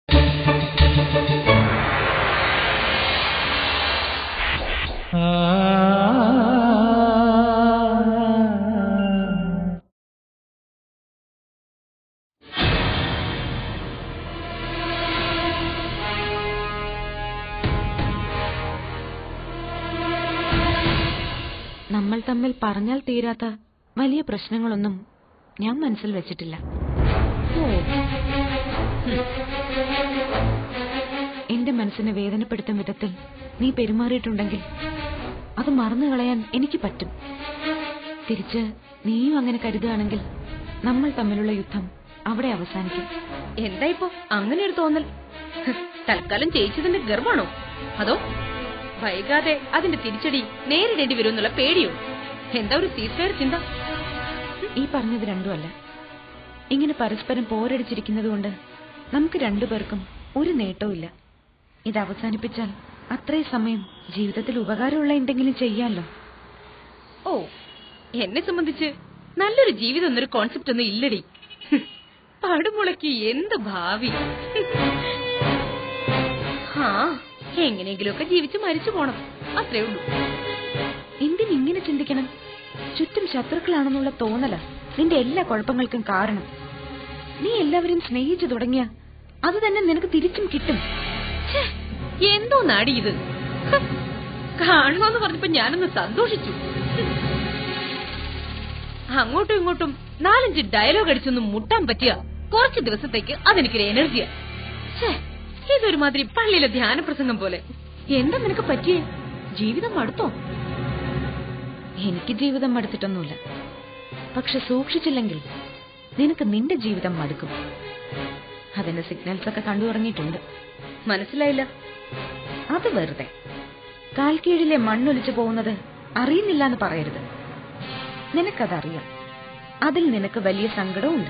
നമ്മൾ തമ്മിൽ പറഞ്ഞാൽ തീരാത്ത വലിയ പ്രശ്നങ്ങളൊന്നും ഞാൻ മനസ്സിൽ വെച്ചിട്ടില്ല എന്റെ മനസ്സിനെ വേദനപ്പെടുത്തും വിധത്തിൽ നീ പെരുമാറിയിട്ടുണ്ടെങ്കിൽ അത് മറന്നു കളയാൻ എനിക്ക് പറ്റും തിരിച്ച് നീയും അങ്ങനെ കരുതുകയാണെങ്കിൽ നമ്മൾ തമ്മിലുള്ള യുദ്ധം അവിടെ അവസാനിക്കും എന്താ ഇപ്പൊ അങ്ങനെ ഒരു തോന്നൽ ഹ്, തൽക്കാലം ജയിച്ചതിന്റെ ഗർവാണോ അതോ വൈകാതെ അതിന്റെ തിരിച്ചടി നേരിടേണ്ടി വരുമെന്നുള്ള പേടിയോ എന്താ ഒരു സീസ്ഫയർ ചിന്ത ഈ പറഞ്ഞത് രണ്ടുമല്ല ഇങ്ങനെ പരസ്പരം പോരടിച്ചിരിക്കുന്നത് കൊണ്ട് നമുക്ക് രണ്ടുപേർക്കും ഒരു നേട്ടവും ഇല്ല ഇത് അവസാനിപ്പിച്ചാൽ അത്രയും സമയം ജീവിതത്തിൽ ഉപകാരമുള്ള എന്തെങ്കിലും ചെയ്യാമല്ലോ ഓ എന്നെ സംബന്ധിച്ച് നല്ലൊരു ജീവിതം എന്നൊരു കോൺസെപ്റ്റ് ഒന്നും ഇല്ലടി ഹ്, പടുമുളയ്ക്ക് എന്ത് ഭാവി ആ എങ്ങനെയെങ്കിലുമൊക്കെ ജീവിച്ച് മരിച്ചു പോണം അത്രേ ഉള്ളൂ എന്തിനിങ്ങനെ ചിന്തിക്കണം ചുറ്റും ശത്രുക്കളാണെന്നുള്ള തോന്നല നിന്റെ എല്ലാ കുഴപ്പങ്ങൾക്കും കാരണം നീ എല്ലാവരും സ്നേഹിച്ചു തുടങ്ങിയ അത് തന്നെ നിനക്ക് തിരിച്ചും കിട്ടും ഛേ, എന്തോ നാടി ഇത് ഹ്, കാണണമെന്ന് പറഞ്ഞപ്പോ ഞാനൊന്ന് സന്തോഷിച്ചു ഹ്. അങ്ങോട്ടും ഇങ്ങോട്ടും നാലഞ്ച് ഡയലോഗ് അടിച്ചൊന്നും മുട്ടാൻ പറ്റിയ കുറച്ച് ദിവസത്തേക്ക് അതെനിക്കൊരു എനർജിയാ ഛേ, ഇതൊരുമാതിരി പള്ളിയിലെ ധ്യാന പ്രസംഗം പോലെ എന്താ നിനക്ക് പറ്റിയേ ജീവിതം മടുത്തോ എനിക്ക് ജീവിതം മടുത്തിട്ടൊന്നുമില്ല പക്ഷെ സൂക്ഷിച്ചില്ലെങ്കിൽ നിനക്ക് നിന്റെ ജീവിതം മടുക്കും അതിന്റെ സിഗ്നൽസ് ഒക്കെ കണ്ടു തുടങ്ങിയിട്ടുണ്ട് മനസ്സിലായില്ല അത് വെറുതെ കാൽക്കീഴിലെ മണ്ണൊലിച്ചു പോകുന്നത് അറിയുന്നില്ല എന്ന് പറയരുത് നിനക്കതറിയാം അതിൽ നിനക്ക് വലിയ സങ്കടമുണ്ട്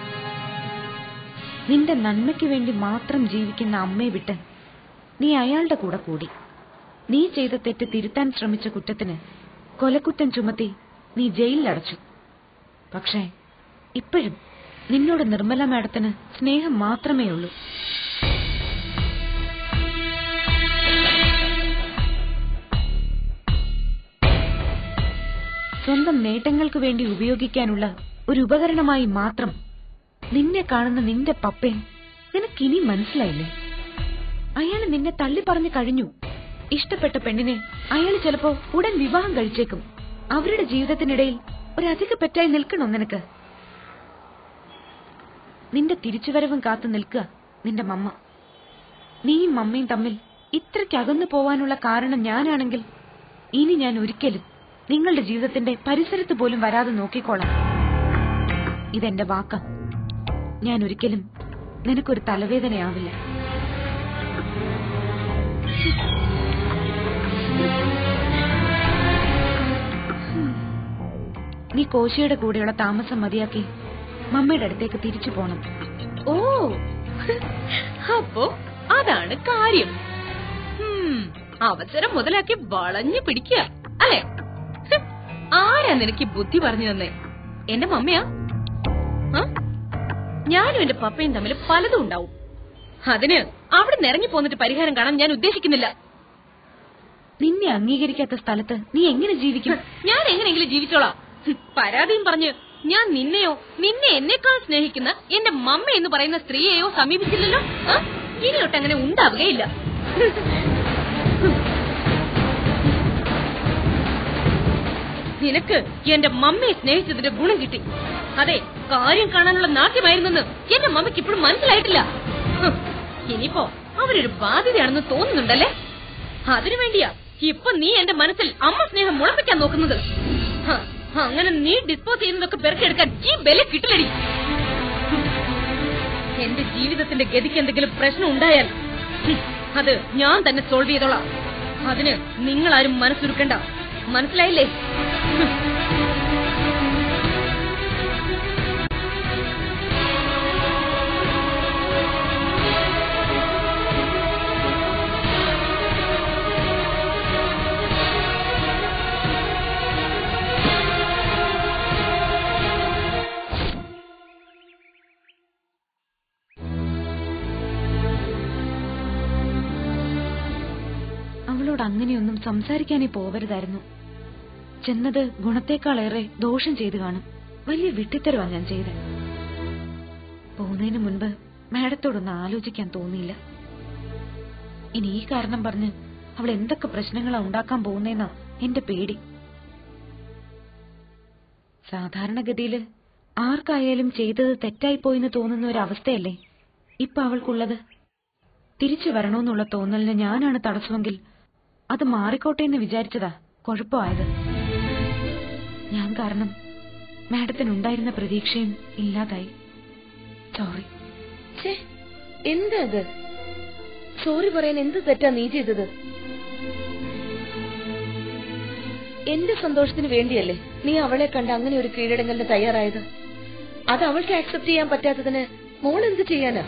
നിന്റെ നന്മയ്ക്ക് വേണ്ടി മാത്രം ജീവിക്കുന്ന അമ്മയെ വിട്ട് നീ അയാളുടെ കൂടെ കൂടി നീ ചെയ്ത തെറ്റ് തിരുത്താൻ ശ്രമിച്ച കുറ്റത്തിന് കൊലക്കുറ്റം ചുമത്തി നീ ജയിലിലടച്ചു പക്ഷേ ഇപ്പോഴും നിന്നോട് നിർമ്മല മാഡത്തിന് സ്നേഹം മാത്രമേ ഉള്ളൂ സ്വന്തം നേട്ടങ്ങൾക്ക് വേണ്ടി ഉപയോഗിക്കാനുള്ള ഒരു ഉപകരണമായി മാത്രം നിന്നെ കാണുന്ന നിന്റെ പപ്പയെ നിനക്കിനി മനസ്സിലായില്ലേ അയാൾ നിന്നെ തള്ളി പറഞ്ഞു കഴിഞ്ഞു ഇഷ്ടപ്പെട്ട പെണ്ണിനെ അയാൾ ചിലപ്പോ ഉടൻ വിവാഹം കഴിച്ചേക്കും അവരുടെ ജീവിതത്തിനിടയിൽ ഒരു അധിക പെറ്റായി നിൽക്കണോ നിനക്ക് നിന്റെ തിരിച്ചുവരവും കാത്തു നിൽക്കുക നിന്റെ മമ്മ നീയും മമ്മയും തമ്മിൽ ഇത്രയ്ക്ക് അകന്നു പോവാനുള്ള കാരണം ഞാനാണെങ്കിൽ ഇനി ഞാൻ ഒരിക്കലും നിങ്ങളുടെ ജീവിതത്തിന്റെ പരിസരത്ത് പോലും വരാതെ നോക്കിക്കോളാം ഇതെന്റെ വാക്ക ഞാൻ ഒരിക്കലും നിനക്കൊരു തലവേദനയാവില്ല നീ കോശിയുടെ കൂടെയുള്ള താമസം മതിയാക്കി മമ്മയുടെ അടുത്തേക്ക് തിരിച്ചു പോണം ഓ അപ്പോ അതാണ് കാര്യം ഹും, അവസരം മുതലാക്കി വളഞ്ഞു പിടിക്കുക അല്ലെ ഹ്, ആരാ നിനക്ക് ഈ ബുദ്ധി പറഞ്ഞു തന്നേ എന്റെ മമ്മയാ ആ? ഞാനും എന്റെ പപ്പയും തമ്മിൽ പലതും ഉണ്ടാവും അതിന് അവിടെ നിറങ്ങി പോന്നിട്ട് പരിഹാരം കാണാൻ ഞാൻ ഉദ്ദേശിക്കുന്നില്ല നിന്നെ അംഗീകരിക്കാത്ത സ്ഥലത്ത് നീ എങ്ങനെ ജീവിക്കും ഞാൻ എങ്ങനെയെങ്കിലും ജീവിച്ചോളാം ഹും, പരാതിയും പറഞ്ഞ് ഞാൻ നിന്നെയോ നിന്നെ എന്നെക്കാൾ സ്നേഹിക്കുന്ന എന്റെ മമ്മ എന്ന് പറയുന്ന സ്ത്രീയെയോ സമീപിച്ചില്ലല്ലോ ആ? ഇനിയൊട്ട് അങ്ങനെ ഉണ്ടാവുകയില്ല നിനക്ക് എന്റെ മമ്മയെ സ്നേഹിച്ചതിന്റെ ഗുണം കിട്ടി അതെ കാര്യം കാണാനുള്ള നാട്യമായിരുന്നെന്ന് എന്റെ മമ്മയ്ക്ക് ഇപ്പോഴും മനസ്സിലായിട്ടില്ല ഹും, ഇനിയിപ്പോ അവരൊരു ബാധ്യതയാണെന്ന് തോന്നുന്നുണ്ടല്ലേ അതിനു വേണ്ടിയാ ഇപ്പൊ നീ എന്റെ മനസ്സിൽ അമ്മ സ്നേഹം മുളപ്പിക്കാൻ നോക്കുന്നത് ഹ, അങ്ങനെ നീ ഡിസ്പോസ് ചെയ്യുന്നതൊക്കെ പെറുക്കിയെടുക്കാൻ ഈ ബല കിട്ടില്ലടി ഹും. എന്റെ ജീവിതത്തിന്റെ ഗതിക്ക് എന്തെങ്കിലും പ്രശ്നം ഉണ്ടായാൽ ഹും, അത് ഞാൻ തന്നെ സോൾവ് ചെയ്തോളാം അതിന് നിങ്ങളാരും മനസ്സുരുക്കണ്ട മനസ്സിലായില്ലേ ഹും. അവളോട് അങ്ങനെയൊന്നും സംസാരിക്കാനേ പോവരുതായിരുന്നു ചെന്നത് ഗുണത്തേക്കാളേറെ ദോഷം ചെയ്തു കാണും വലിയ വിട്ടിത്തരവാ ഞാൻ ചെയ്ത് പോകുന്നതിന് മുൻപ് മാഡത്തോടൊന്ന് ആലോചിക്കാൻ തോന്നിയില്ല ഇനി ഈ കാരണം പറഞ്ഞ് അവൾ എന്തൊക്കെ പ്രശ്നങ്ങളാ ഉണ്ടാക്കാൻ പോകുന്നേന്നാ എന്റെ പേടി സാധാരണഗതിയില് ആർക്കായാലും ചെയ്തത് തെറ്റായിപ്പോയെന്ന് തോന്നുന്ന ഒരു അവസ്ഥയല്ലേ ഇപ്പൊ അവൾക്കുള്ളത് തിരിച്ചു വരണോന്നുള്ള തോന്നലിന് ഞാനാണ് തടസ്സമെങ്കിൽ അത് മാറിക്കോട്ടെ എന്ന് വിചാരിച്ചതാ കുഴപ്പമായത് ഞാൻ കാരണം മാഡത്തിനുണ്ടായിരുന്ന പ്രതീക്ഷയും ഇല്ലാതായി സോറി ഛേ എന്താ ഇത് സോറി പറയാൻ എന്ത് തെറ്റാ നീ ചെയ്തത് എന്റെ സന്തോഷത്തിന് വേണ്ടിയല്ലേ നീ അവളെ കണ്ട് അങ്ങനെ ഒരു കീഴടങ്ങലിന് തയ്യാറായത് അത് അവൾക്ക് ആക്സെപ്റ്റ് ചെയ്യാൻ പറ്റാത്തതിന് മോൾ എന്ത് ചെയ്യാനാ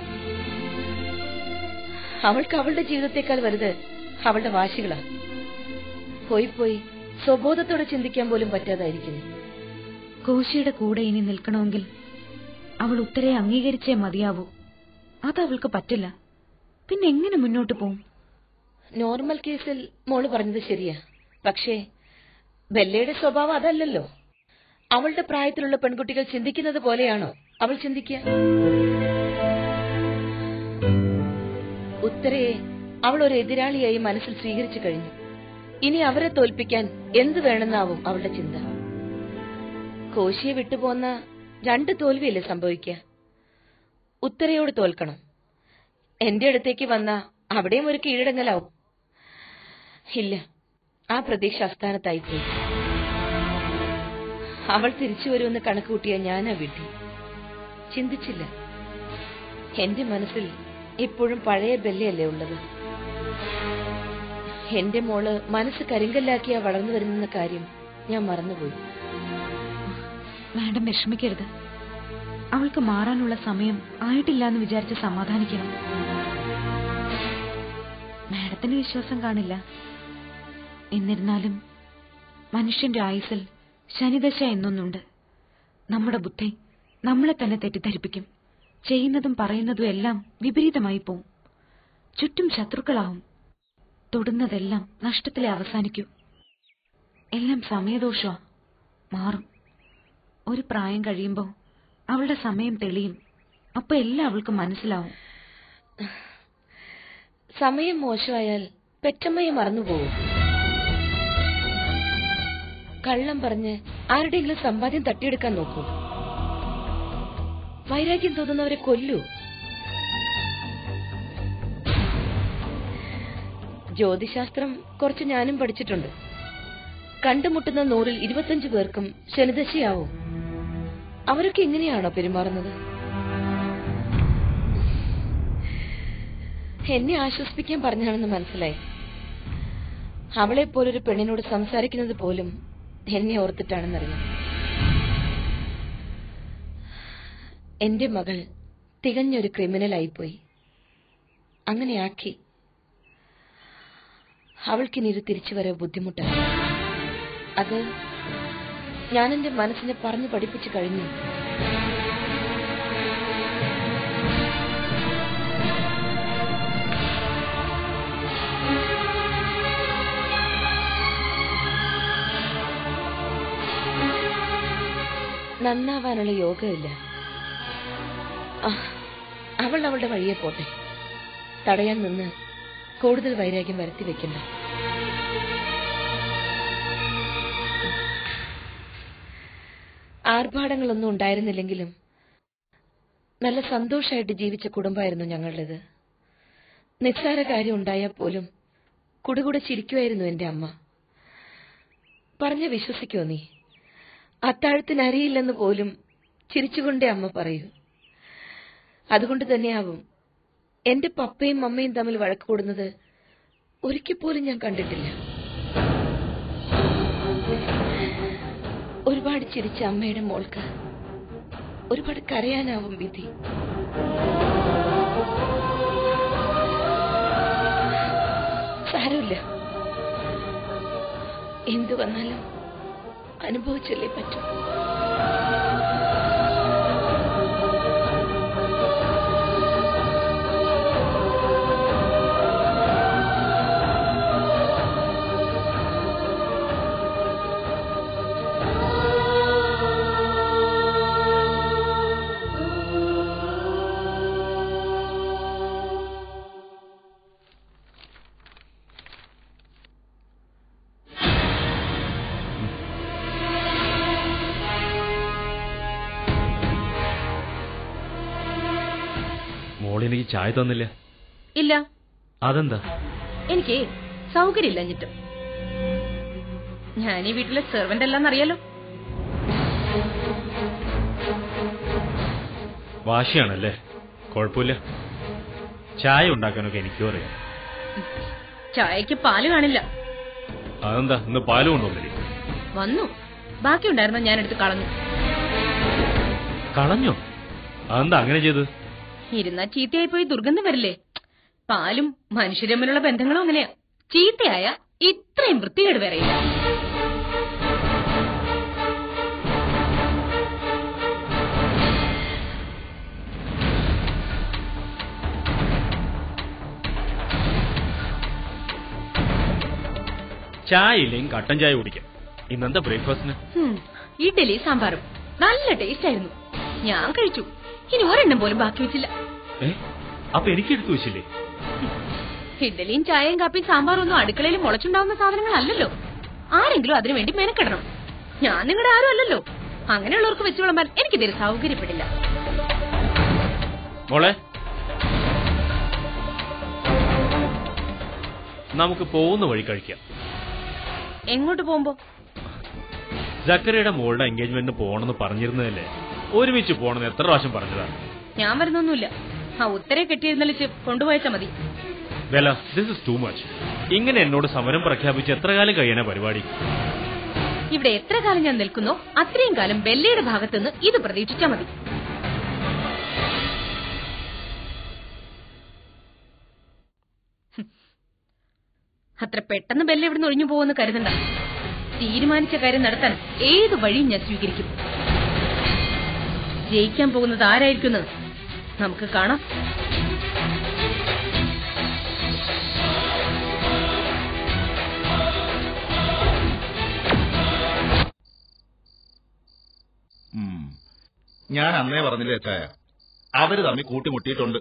അവൾക്ക് അവളുടെ ജീവിതത്തെക്കാൾ വലുത് അവളുടെ വാശികളാ പോയി പോയി സ്വബോധത്തോടെ ചിന്തിക്കാൻ പോലും പറ്റാതായിരിക്കുന്നു കോശിയുടെ കൂടെ ഇനി നിൽക്കണമെങ്കിൽ അവൾ ഉത്തരയെ അംഗീകരിച്ചേ മതിയാവൂ അത് അവൾക്ക് പറ്റില്ല പിന്നെ എങ്ങനെ മുന്നോട്ട് പോവും നോർമൽ കേസിൽ മോള് പറഞ്ഞത് ശരിയാ പക്ഷേ ബെല്ലയുടെ സ്വഭാവം അതല്ലല്ലോ അവളുടെ പ്രായത്തിലുള്ള പെൺകുട്ടികൾ ചിന്തിക്കുന്നത് പോലെയാണോ അവൾ ചിന്തിക്കുക ഉത്തരയെ അവൾ ഒരു എതിരാളിയായി മനസ്സിൽ സ്വീകരിച്ചു കഴിഞ്ഞു ഇനി അവരെ തോൽപ്പിക്കാൻ എന്ത് വേണമെന്നാവും അവളുടെ ചിന്ത കോശിയെ വിട്ടുപോന്ന രണ്ട് തോൽവിയല്ലേ സംഭവിക്കുക ഉത്തരയോട് തോൽക്കണം എന്റെ അടുത്തേക്ക് വന്ന അവിടെയും ഒരു കീഴടങ്ങലാവും ഇല്ല ആ പ്രതീക്ഷ അസ്ഥാനത്തായി പോയി അവൾ തിരിച്ചു വരുമെന്ന് കണക്കുകൂട്ടിയ ഞാനാ വീട്ടി ചിന്തിച്ചില്ല എന്റെ മനസ്സിൽ ഇപ്പോഴും പഴയ ബെല്ലയല്ലേ ഉള്ളത് എന്റെ മോള് മനസ്സ് കരിങ്കല്ലാക്കിയാ വളർന്നു വരുന്ന കാര്യം ഞാൻ മറന്നുപോയി മാഡം വിഷമിക്കരുത് അവൾക്ക് മാറാനുള്ള സമയം ആയിട്ടില്ല എന്ന് വിചാരിച്ച് സമാധാനിക്കണം മാഡത്തിന് വിശ്വാസം കാണില്ല എന്നിരുന്നാലും മനുഷ്യന്റെ ആയുസിൽ ശനിദശ എന്നൊന്നുണ്ട് നമ്മുടെ ബുദ്ധി നമ്മളെ തന്നെ തെറ്റിദ്ധരിപ്പിക്കും ചെയ്യുന്നതും പറയുന്നതും എല്ലാം വിപരീതമായി പോവും ചുറ്റും ശത്രുക്കളാവും തൊടുന്നതെല്ലാം നഷ്ടത്തിലെ അവസാനിക്കൂ എല്ലാം സമയദോഷമാ മാറും ഒരു പ്രായം കഴിയുമ്പോ അവളുടെ സമയം തെളിയും അപ്പൊ എല്ലാം അവൾക്ക് മനസ്സിലാവും സമയം മോശമായാൽ പെറ്റമ്മയെ മറന്നുപോകും കള്ളം പറഞ്ഞ് ആരുടെയെങ്കിലും സമ്പാദ്യം തട്ടിയെടുക്കാൻ നോക്കൂ വൈരാഗ്യം തോന്നുന്നവരെ കൊല്ലൂ ജ്യോതിശാസ്ത്രം കുറച്ച് ഞാനും പഠിച്ചിട്ടുണ്ട് കണ്ടുമുട്ടുന്ന നൂറിൽ ഇരുപത്തഞ്ചു പേർക്കും ശനിദശയാവും അവരൊക്കെ എങ്ങനെയാണോ പെരുമാറുന്നത് എന്നെ ആശ്വസിപ്പിക്കാൻ പറഞ്ഞാണെന്ന് മനസ്സിലായി അവളെ പോലൊരു പെണ്ണിനോട് സംസാരിക്കുന്നത് പോലും എന്നെ ഓർത്തിട്ടാണെന്നറിയാം എന്റെ മകൾ തികഞ്ഞൊരു ക്രിമിനലായിപ്പോയി അങ്ങനെയാക്കി അവൾക്കിനി ഒരു തിരിച്ചു വരവ് ബുദ്ധിമുട്ടാണ് അത് ഞാൻ എന്റെ മനസ്സിനെ പറഞ്ഞു പഠിപ്പിച്ചു കഴിഞ്ഞു നന്നാവാനുള്ള യോഗമില്ല ആ, അവൾ അവളുടെ വഴിയെ പോട്ടെ തടയാൻ നിന്ന് കൂടുതൽ വൈരാഗ്യം വരുത്തി വെക്കണ്ട ആർഭാടങ്ങളൊന്നും ഉണ്ടായിരുന്നില്ലെങ്കിലും നല്ല സന്തോഷമായിട്ട് ജീവിച്ച കുടുംബമായിരുന്നു ഞങ്ങളുടേത് നിസ്സാര കാര്യം ഉണ്ടായാൽ പോലും കുടുകൂടെ ചിരിക്കുമായിരുന്നു എന്റെ അമ്മ പറഞ്ഞ വിശ്വസിക്കോ നീ അത്താഴത്തിന് അരിയില്ലെന്ന് പോലും ചിരിച്ചുകൊണ്ടേ അമ്മ പറയൂ അതുകൊണ്ട് തന്നെയാവും എന്റെ പപ്പയും അമ്മയും തമ്മിൽ വഴക്ക് കൂടുന്നത് ഒരിക്കൽ പോലും ഞാൻ കണ്ടിട്ടില്ല ഒരുപാട് ചിരിച്ച അമ്മയുടെ മോൾക്ക് ഒരുപാട് കരയാനാവും വിധി സാരമില്ല എന്തു വന്നാലും അനുഭവിച്ചല്ലേ പറ്റൂ ചായ തന്നില്ല ഇല്ല അതെന്താ എനിക്ക് സൗകര്യമില്ലഞ്ഞിട്ട് ഞാൻ ഈ വീട്ടിലെ സെർവന്റ് അല്ലെന്നറിയാലോ വാശിയാണല്ലേ കുഴപ്പമില്ല ചായ ഉണ്ടാക്കാനൊക്കെ എനിക്കും അറിയാം ചായക്ക് പാല് കാണില്ല അതെന്താ ഇന്ന് പാല് കൊണ്ടുവന്നില്ലേ വന്നു ബാക്കി ഉണ്ടായിരുന്ന ഞാൻ എടുത്ത് കളഞ്ഞു കളഞ്ഞോ അതെന്താ അങ്ങനെ ചെയ്ത് ഇരുന്നാ ചീത്തയായി പോയി ദുർഗന്ധം വരില്ലേ പാലും മനുഷ്യരും തമ്മിലുള്ള ബന്ധങ്ങളും അങ്ങനെയാ ചീത്തയായ ഇത്രയും വൃത്തികേട് വരെയില്ല ചായ ഇല്ലെങ്കിൽ കട്ടൻ ചായ കുടിക്കാം ഇന്നെന്താ ബ്രേക്ക്ഫാസ്റ്റിന് ഹും, ഇഡ്ഡലി സാമ്പാറും നല്ല ടേസ്റ്റ് ആയിരുന്നു ഞാൻ കഴിച്ചു ഇനി ഒരെണ്ണം പോലും ബാക്കി വെച്ചില്ല ഏ അപ്പൊ എനിക്ക് എടുത്തു വെച്ചില്ലേ ഇഡ്ഡലിയും ചായയും കാപ്പിയും സാമ്പാറും ഒന്നും അടുക്കളയിൽ മുളച്ചുണ്ടാവുന്ന സാധനങ്ങളല്ലല്ലോ ആരെങ്കിലും അതിനു വേണ്ടി മെനക്കെടണം ഞാൻ നിങ്ങളുടെ ആരും അല്ലല്ലോ അങ്ങനെയുള്ളവർക്ക് വെച്ച് വിളമ്പാൻ എനിക്കിതൊരു സൗകര്യപ്പെടില്ല മോളെ നമുക്ക് പോകുന്ന വഴി കഴിക്കാം എങ്ങോട്ട് പോകുമ്പോ ജക്കരയുടെ മോളുടെ എൻഗേജ്മെന്റിന് പോകണമെന്ന് പറഞ്ഞിരുന്നതല്ലേ ഒരുമിച്ച് പോകണമെന്ന് എത്ര പ്രാവശ്യം പറഞ്ഞതാ ഞാൻ വരുന്നൊന്നുമില്ല ആ ഉത്തരെ കെട്ടിയിരുന്നലിച്ച് കൊണ്ടുപോയച്ചാ മതി ബെല ദിസ് ഇസ് ടു മച്ച് ഇങ്ങനെ എന്നോട് സമരം പ്രഖ്യാപിച്ച് എത്ര കാലം കഴിയാനാ പരിപാടി ഇവിടെ എത്ര കാലം ഞാൻ നിൽക്കുന്നോ അത്രയും കാലം ബെല്ലയുടെ ഭാഗത്തുനിന്ന് ഇത് പ്രതീക്ഷിച്ചാ മതി ഹും. അത്ര പെട്ടെന്ന് ബെല്ല ഇവിടുന്ന് ഒഴിഞ്ഞു പോകുമെന്ന് കരുതണ്ട തീരുമാനിച്ച കാര്യം നടത്താൻ ഏത് വഴിയും ഞാൻ സ്വീകരിക്കും ജയിക്കാൻ പോകുന്നത് ആരായിരിക്കുമെന്ന് നമുക്ക് കാണാം ഉം. ഞാൻ അന്നേ പറഞ്ഞില്ലേ അച്ചായ അവര് തമ്മിൽ കൂട്ടിമുട്ടിയിട്ടുണ്ട്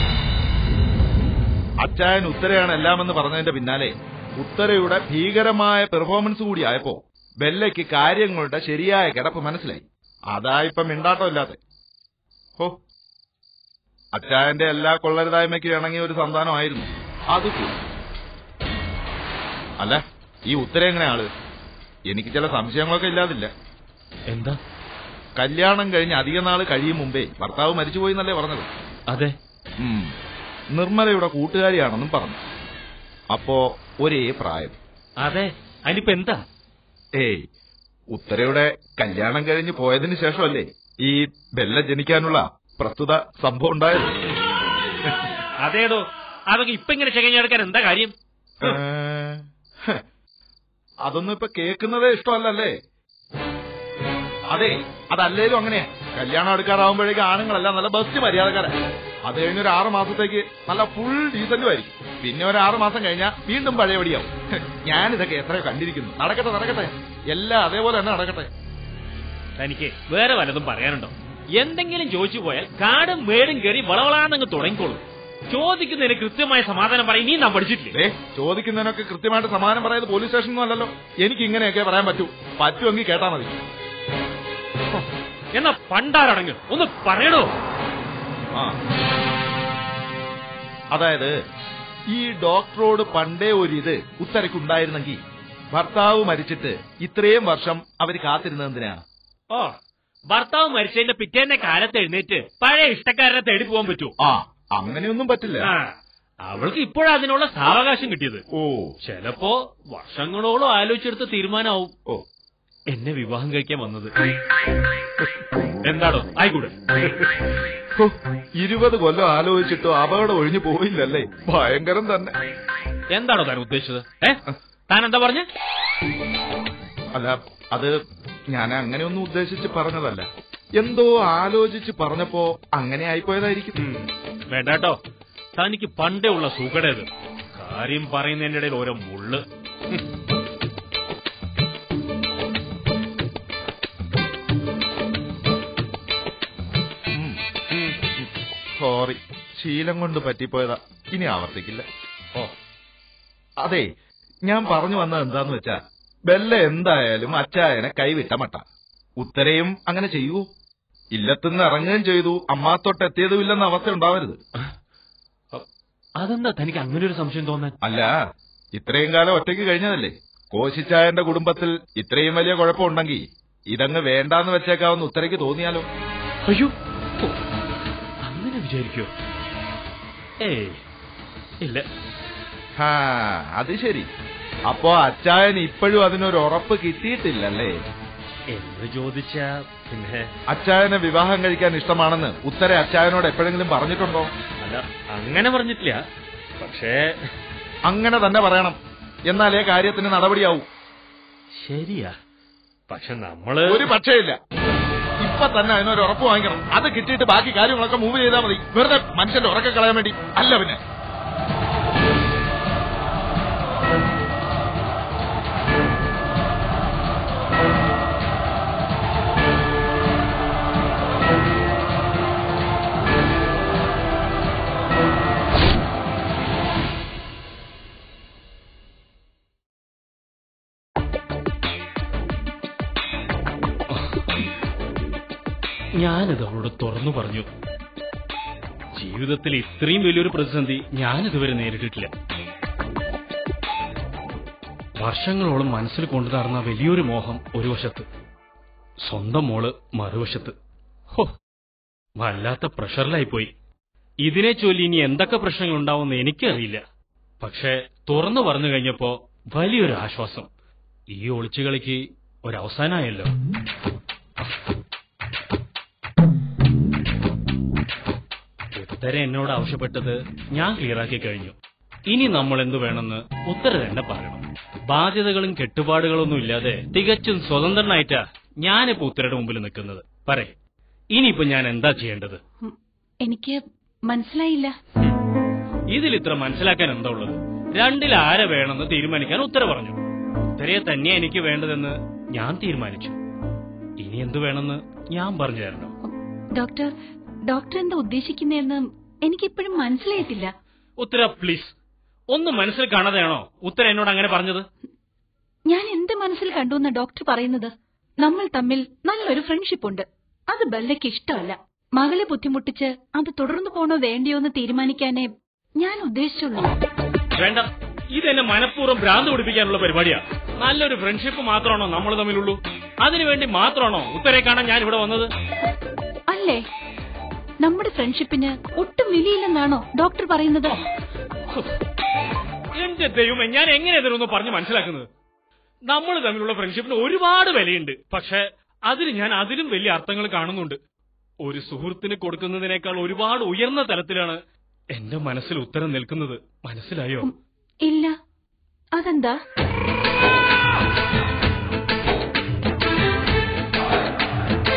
അച്ചായൻ ഉത്തരയാണ് എല്ലാമെന്ന് പറഞ്ഞതിന്റെ പിന്നാലെ ഉത്തരയുടെ ഭീകരമായ പെർഫോമൻസ് കൂടി ആയപ്പോ ബെല്ലയ്ക്ക് കാര്യങ്ങളുടെ ശരിയായ കിടപ്പ് മനസ്സിലായി അതായിപ്പം മിണ്ടാട്ടമില്ലാതെ ഹോ അച്ചായന്റെ എല്ലാ കൊള്ളരുതായ്മയ്ക്ക് ഇണങ്ങിയ ഒരു സന്താനമായിരുന്നു അത് പോയി. അല്ല ഈ ഉത്തര എങ്ങനെ ആള് എനിക്ക് ചില സംശയങ്ങളൊക്കെ ഇല്ലാതില്ല എന്താ കല്യാണം കഴിഞ്ഞ് അധിക നാൾ കഴിയും മുമ്പേ ഭർത്താവ് മരിച്ചുപോയി എന്നല്ലേ പറഞ്ഞത് അതെ ഉം. നിർമ്മലയുടെ കൂട്ടുകാരിയാണെന്നും പറഞ്ഞു അപ്പോ ഒരേ പ്രായം അതെ അതിനിപ്പോ എന്താ ഏയ് ഉത്തരയുടെ കല്യാണം കഴിഞ്ഞ് പോയതിനു ശേഷമല്ലേ ഈ ബെല്ല ജനിക്കാനുള്ള പ്രസ്തുത സംഭവം ഉണ്ടായത് അതേടോ അതൊക്കെ ഇപ്പൊ ഇങ്ങനെ ചെകഞ്ഞെടുക്കാൻ എന്താ കാര്യം ഏ, ഹ്. അതൊന്നും ഇപ്പൊ കേൾക്കുന്നതേ ഇഷ്ടമല്ലല്ലേ അതെ അതല്ലേലും അങ്ങനെയാ കല്യാണം എടുക്കാറാവുമ്പോഴേക്കും ആണുങ്ങളെല്ലാം നല്ല ബെസ്റ്റ് മര്യാദക്കാരാ അത് കഴിഞ്ഞ് ഒരു ആറ് മാസത്തേക്ക് നല്ല ഫുൾ ഡീസന്റും ആയിരിക്കും പിന്നെ ഒരു ആറ് മാസം കഴിഞ്ഞാൽ വീണ്ടും പഴയപടിയാവും ഹ്, ഞാനിതൊക്കെ എത്രയോ കണ്ടിരിക്കുന്നു നടക്കട്ടെ നടക്കട്ടെ എല്ലാം അതേപോലെ തന്നെ നടക്കട്ടെ തനിക്ക് വേറെ വല്ലതും പറയാനുണ്ടോ എന്തെങ്കിലും ചോദിച്ചു പോയാൽ കാടും മേടും കയറി വളവളാന്നങ്ങ് തുടങ്ങിക്കോളൂ ചോദിക്കുന്നതിന് കൃത്യമായ സമാധാനം പറയും നീ നാം പഠിച്ചിട്ടില്ലേ ദേ ചോദിക്കുന്നതിനൊക്കെ കൃത്യമായിട്ട് സമാനം പറയുന്നത് പോലീസ് സ്റ്റേഷനൊന്നും അല്ലല്ലോ എനിക്ക് ഇങ്ങനെയൊക്കെ പറയാൻ പറ്റൂ പറ്റുമെങ്കിൽ കേട്ടാ മതി എന്നാ പണ്ടാരടങ്ങ് ഒന്ന് പറയണോ ആ അതായത് ഈ ഡോക്ടറോട് പണ്ടേ ഒരു ഇത് ഉത്തരക്കുണ്ടായിരുന്നെങ്കിൽ ഭർത്താവ് മരിച്ചിട്ട് ഇത്രയും വർഷം അവര് കാത്തിരുന്നതിനാ ഓ ഭർത്താവ് മരിച്ചതിന്റെ പിറ്റേന്നെ കാലത്ത് എഴുന്നേറ്റ് പഴയ ഇഷ്ടക്കാരനെ തേടി പോകാൻ പറ്റുമോ ആ അങ്ങനെയൊന്നും പറ്റില്ല ആ, അവൾക്ക് ഇപ്പോഴാ അതിനുള്ള സാവകാശം കിട്ടിയത് ഓ ചിലപ്പോ വർഷങ്ങളോളം ആലോചിച്ചെടുത്ത തീരുമാനമാവും ഓ എന്നെ വിവാഹം കഴിക്കാൻ വന്നത് എന്താണോ ആയിക്കൂടെ ഹോ, ഇരുപത് കൊല്ലം ആലോചിച്ചിട്ടോ അപകടം ഒഴിഞ്ഞു പോയില്ലല്ലേ ഭയങ്കരം തന്നെ എന്താണോ താൻ ഉദ്ദേശിച്ചത് ഏ താൻ എന്താ പറഞ്ഞ അല്ല അത് ഞാൻ അങ്ങനെയൊന്നും ഉദ്ദേശിച്ച് പറഞ്ഞതല്ല എന്തോ ആലോചിച്ച് പറഞ്ഞപ്പോ അങ്ങനെ ആയിപ്പോയതായിരിക്കും വേണ്ട കേട്ടോ തനിക്ക് പണ്ടേ ഉള്ള സുഖടേത് കാര്യം പറയുന്നതിന്റെ ഇടയിൽ ഓരോ മുള്ള് ഹും. ഉം. സോറി ശീലം കൊണ്ട് പറ്റിപ്പോയതാ ഇനി ആവർത്തിക്കില്ല ഓ അതെ ഞാൻ പറഞ്ഞു വന്നത് എന്താന്ന് വെച്ചാ ബെല്ല എന്തായാലും അച്ചായനെ കൈവിട്ട മട്ട ഉത്തരയും അങ്ങനെ ചെയ്യൂ ഇല്ലത്തുനിന്ന് ഇറങ്ങുകയും ചെയ്തു അമ്മാത്തൊട്ട് എത്തിയതും ഇല്ലെന്ന അവസ്ഥ ഉണ്ടാവരുത് അതെന്താ തനിക്ക് അങ്ങനെ ഒരു സംശയം തോന്നാൻ അല്ല ഇത്രയും കാലം ഒറ്റയ്ക്ക് കഴിഞ്ഞതല്ലേ കോശിച്ചായന്റെ കുടുംബത്തിൽ ഇത്രയും വലിയ കുഴപ്പമുണ്ടെങ്കിൽ ഇതങ്ങ് വേണ്ടാന്ന് വെച്ചേക്കാവുന്ന ഉത്തരയ്ക്ക് തോന്നിയാലോ അയ്യോ ഓ, അങ്ങനെ വിചാരിക്കോ ഏയ് ഇല്ല ഹാ അത് ശരി അപ്പോ അച്ചായൻ ഇപ്പോഴും അതിനൊരു ഉറപ്പ് കിട്ടിയിട്ടില്ലല്ലേ എന്ന് ചോദിച്ചാ പിന്നെ അച്ചായനെ വിവാഹം കഴിക്കാൻ ഇഷ്ടമാണെന്ന് ഉത്തര അച്ചായനോട് എപ്പോഴെങ്കിലും പറഞ്ഞിട്ടുണ്ടോ അല്ല അങ്ങനെ പറഞ്ഞിട്ടില്ല പക്ഷേ അങ്ങനെ തന്നെ പറയണം എന്നാലേ കാര്യത്തിന് നടപടിയാവൂ ശരിയാ പക്ഷെ നമ്മള് ഒരു പക്ഷേയില്ല ഇപ്പൊ തന്നെ അതിനൊരു ഉറപ്പ് വാങ്ങിക്കണം അത് കിട്ടിയിട്ട് ബാക്കി കാര്യങ്ങളൊക്കെ മൂവ് ചെയ്താൽ മതി വെറുതെ മനുഷ്യന്റെ ഉറക്കം കളയാൻ വേണ്ടി അല്ല പിന്നെ ഞാനത് അവളോട് തുറന്നു പറഞ്ഞു ജീവിതത്തിൽ ഇത്രയും വലിയൊരു പ്രതിസന്ധി ഞാനിതുവരെ നേരിട്ടിട്ടില്ല വർഷങ്ങളോളം മനസ്സിൽ കൊണ്ടു നടന്ന വലിയൊരു മോഹം ഒരു വശത്ത് സ്വന്തം മോള് മറുവശത്ത് ഹോ വല്ലാത്ത പ്രഷറിലായിപ്പോയി ഇതിനെ ചൊല്ലി ഇനി എന്തൊക്കെ പ്രശ്നങ്ങൾ ഉണ്ടാവുമെന്ന് എനിക്കറിയില്ല പക്ഷെ തുറന്നു പറഞ്ഞു കഴിഞ്ഞപ്പോ വലിയൊരു ആശ്വാസം ഈ ഒളിച്ചുകളിക്ക് ഒരവസാനമായല്ലോ ഉത്തര എന്നോട് ആവശ്യപ്പെട്ടത് ഞാൻ ക്ലിയറാക്കി കഴിഞ്ഞു ഇനി നമ്മൾ എന്തു വേണമെന്ന് ഉത്തര തന്നെ പറയണം ബാധ്യതകളും കെട്ടുപാടുകളൊന്നും ഇല്ലാതെ തികച്ചും സ്വതന്ത്രനായിട്ടാ ഞാനിപ്പോ ഉത്തരയുടെ മുമ്പിൽ നിൽക്കുന്നത് പറയേ ഇനിയിപ്പോ ഞാൻ എന്താ ചെയ്യേണ്ടത് എനിക്ക് മനസ്സിലായില്ല ഇതിൽ ഇത്ര മനസ്സിലാക്കാൻ എന്താ ഉള്ളത് രണ്ടിൽ ആരെ വേണമെന്ന് തീരുമാനിക്കാൻ ഉത്തര പറഞ്ഞു ഉത്തരയെ തന്നെ എനിക്ക് വേണ്ടതെന്ന് ഞാൻ തീരുമാനിച്ചു ഇനി എന്തു വേണമെന്ന് ഞാൻ പറഞ്ഞു തരണം ഡോക്ടർ ഡോക്ടർ എന്താ ഉദ്ദേശിക്കുന്നതെന്ന് എനിക്കിപ്പോഴും മനസ്സിലായിട്ടില്ല ഉത്തര പ്ലീസ് ഒന്ന് മനസ്സിൽ കാണാതെയാണോ ഉത്തര എന്നോട് അങ്ങനെ പറഞ്ഞത് ഞാൻ എന്ത് മനസ്സിൽ കണ്ടു എന്ന ഡോക്ടർ പറയുന്നത് നമ്മൾ തമ്മിൽ നല്ലൊരു ഫ്രണ്ട്ഷിപ്പ് ഉണ്ട് അത് ബല്ലയ്ക്ക് ഇഷ്ടമല്ല മകളെ ബുദ്ധിമുട്ടിച്ച് അത് തുടർന്നു പോണോ വേണ്ടിയോ എന്ന് തീരുമാനിക്കാനേ ഞാൻ ഉദ്ദേശിച്ചുള്ളൂ വേണ്ട ഇതെന്നെ മനഃപൂർവ്വം ഭ്രാന്ത് പിടിപ്പിക്കാനുള്ള പരിപാടിയാ നല്ലൊരു ഫ്രണ്ട്ഷിപ്പ് മാത്രമാണോ നമ്മൾ തമ്മിലുള്ളൂ അതിനുവേണ്ടി മാത്രമാണോ ഉത്തരെ കാണാൻ ഞാൻ ഇവിടെ വന്നത് അല്ലേ നമ്മുടെ ഫ്രണ്ട്ഷിപ്പിന് ഒട്ടും വിലയില്ലെന്നാണോ ഡോക്ടർ പറയുന്നത് എന്റെ ദൈവമേ ഞാൻ എങ്ങനെ ഇതിനൊന്ന് പറഞ്ഞ് മനസ്സിലാക്കുന്നത് നമ്മൾ തമ്മിലുള്ള ഫ്രണ്ട്ഷിപ്പിന് ഒരുപാട് വിലയുണ്ട് പക്ഷെ അതിന് ഞാൻ അതിലും വലിയ അർത്ഥങ്ങൾ കാണുന്നുണ്ട് ഒരു സുഹൃത്തിന് കൊടുക്കുന്നതിനേക്കാൾ ഒരുപാട് ഉയർന്ന തലത്തിലാണ് എന്റെ മനസ്സിൽ ഉത്തരം നിൽക്കുന്നത് മനസ്സിലായോ ഇല്ല അതെന്താ